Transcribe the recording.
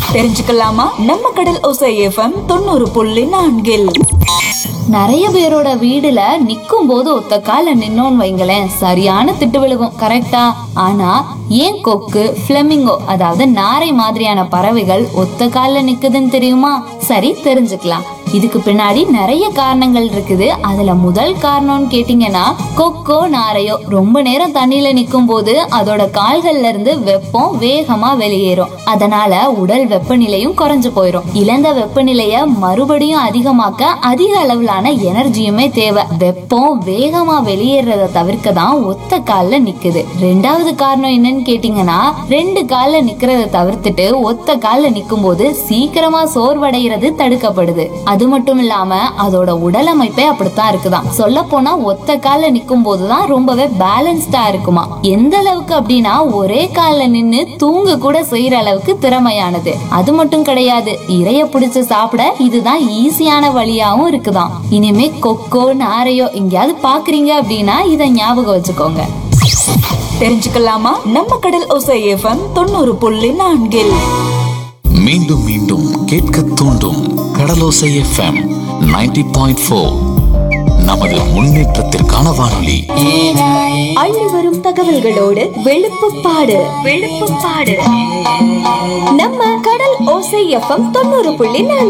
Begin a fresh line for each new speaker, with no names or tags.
தெரிஞ்சுக்கலாமா நம்ம கடல் ஒசை எஃப்எம் தொண்ணூறு புள்ளி நான்கில்
நிறைய பேரோட வீடுல நிக்கும் போது ஒத்த கால நின்னோன்னு வைங்களேன் சரியான திட்டு விழுகும் கரெக்டா ஆனா ஏன் கொக்கு பிளமிங்கோ அதாவது நாரை மாதிரியான பறவைகள் ஒத்த கால்ல நிக்குதுன்னு தெரியுமா சரி தெரிஞ்சுக்கலாம் இதுக்கு பின்னாடி நிறைய காரணங்கள் இருக்குது அதுல முதல் காரணம்னு கேட்டீங்கன்னா கொக்கோ நாரையோ ரொம்ப நேரம் தண்ணியில நிக்கும் போது அதோட கால்கள்ல இருந்து வெப்பம் வேகமா வெளியேறும் அதனால உடல் வெப்பநிலையும் குறைஞ்சு போயிடும் இழந்த வெப்பநிலைய மறுபடியும் அதிகமாக்க அதிக அளவிலான எனர்ஜியுமே தேவை வெப்பம் வேகமா வெளியேறத தவிர்க்க தான் ஒத்த கால்ல நிக்குது ரெண்டாவது காரணம் என்னன்னு கேட்டீங்கன்னா ரெண்டு கால்ல நிக்கிறத தவிர்த்துட்டு ஒத்த கால்ல நிக்கும் போது சீக்கிரமா சோர்வடைகிறது தடுக்கப்படுது அது மட்டும் இல்லாம அதோட உடல் அமைப்பே அப்படித்தான் இருக்குதாம் சொல்ல போனா ஒத்த கால்ல நிக்கும் போதுதான் ரொம்பவே பேலன்ஸ்டா இருக்குமா எந்த அளவுக்கு அப்படின்னா ஒரே கால்ல நின்னு தூங்க கூட செய்யற அளவுக்கு திறமையானது அது மட்டும் கிடையாது இறைய பிடிச்சு சாப்பிட இதுதான் ஈஸியான வழியாவும் இருக்குதாம் இனிமே கொக்கோ நாரையோ எங்கேயாவது பாக்குறீங்க அப்படின்னா இதை ஞாபகம் வச்சுக்கோங்க
தெரிஞ்சுக்கலாமா நம்ம கடல் ஒசை எஃப்எம் தொண்ணூறு புள்ளி நான்கில்
மீண்டும் மீண்டும் கேட்க தூண்டும் கடலோசை எஃப்எம் 90.4 பாயிண்ட் ஃபோர் நமது முன்னேற்றத்திற்கான வானொலி
அள்ளி வரும் தகவல்களோடு வெளுப்புப்பாடு வெளுப்புப்பாடு நம்ம கடல் ஓசை எஃப்எம் தொண்ணூறு புள்ளி நான்கு